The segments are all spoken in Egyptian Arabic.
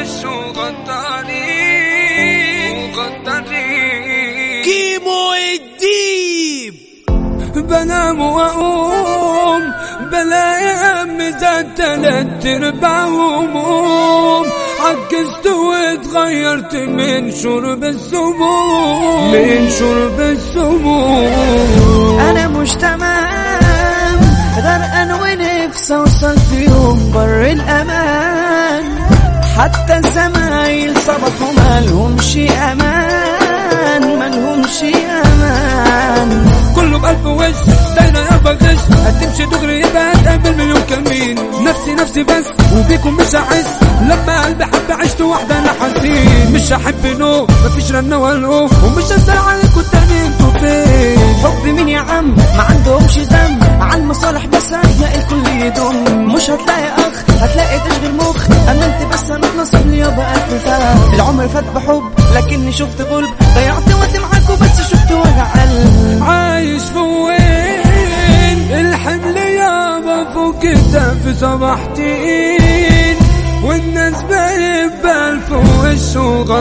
وش وغدارين وغدارين كيمو الديب بنام واقوم بلاقي همي زاد تلات ارباع هموم عجزت واتغيرت من شرب السموم من شرب السموم انا مش تمام غرقان ونفسي اوصل في يوم بر الامان حتى الزمايل صبحوا مالهمش امان مالهمش امان كله بألف وش دايرة يابا غش هتمشي دغري يبقى هتقابل مليون كمين نفسي نفسي بس وبيكم مش هحس لما قلبي حب عشت واحدة انا حزين مش هحب نو مفيش رنة ولا ومش هسأل عليكم تاني انتوا فين حب مين يا عم ما عندهمش دم على المصالح بس هتلاقي الكل يدم مش هتلاقي اخ هتلاقي تشغيل مخ اما انت بس انا نصب لي يابا الف فهم العمر فات بحب لكني شفت غلب ضيعت وقت معاكوا بس شفت وجع قلب عايش في وين الحمل يابا فوق كتافي صبحتين والناس بايب بألف وش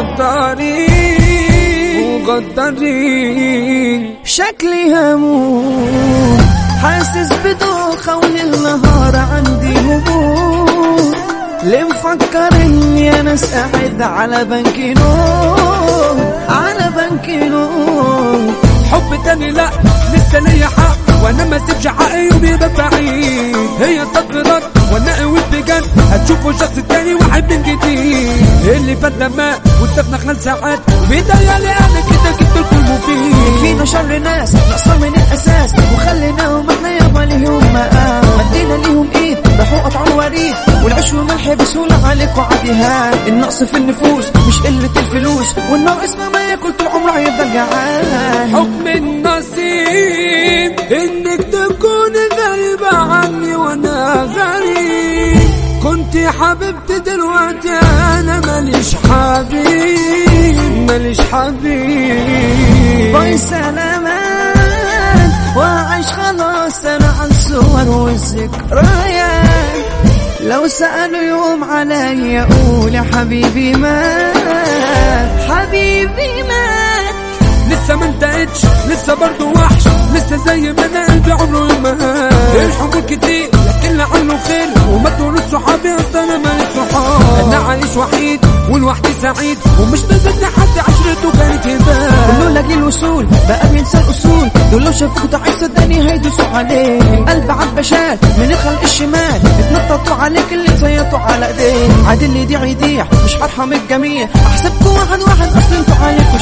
وغدارين وغدارين شكلي هموت حاسس بدوخة وللنهار عندي هبوط ليه مفكر اني انا ساعد على بنك نوم على بنك نوم حب تاني لا لسه ليا حق وانا ما سيبش حقي يوم يبقى بعيد هي صدرك وانا قويت بجد هتشوفوا شخص تاني واحد من جديد اللي فات لما واتفقنا خلال ساعات وبيتهيألي انا كده جبت الكل مفيد فينا شر ناس نقصر من الاساس وخليناهم احنا يابا ليهم مقام مدينا ليهم ايد راحوا قطعوا وريد والعيش والملح بسهولة عليكوا عاديهات النقص في النفوس مش قلة الفلوس والناقص ما ياكل طول عمره هيفضل جعان حكم النصيب انك تكون غريبة عني وانا غريب كنت حبيبتي دلوقتي انا ماليش حبيب ماليش حبيب باي سلامات وعيش خلاص انا عن صور والذكريات لو سألوا يوم علي قول يا حبيبي مات حبيبي مات لسه ما انتهتش لسه برضه وحش لسه زي ما انا قلبي عمره ما الحب كتير لكن لعله خير وما تقولوا صحابي اصل انا ماليش صحاب انا عايش وحيد ولوحدي سعيد ومش نازل حد عشرته كانت هبال كله لاقي الوصول بقى بينسى الاصول دول لو شافوك تعيش صدقني هيدوسوا عليك قلب عبشات من الخلق الشمال اتنططوا عليك اللي زيطوا على ايديك عاد اللي يضيع يضيع مش هرحم الجميع احسبكوا واحد واحد اصل انتوا عليكوا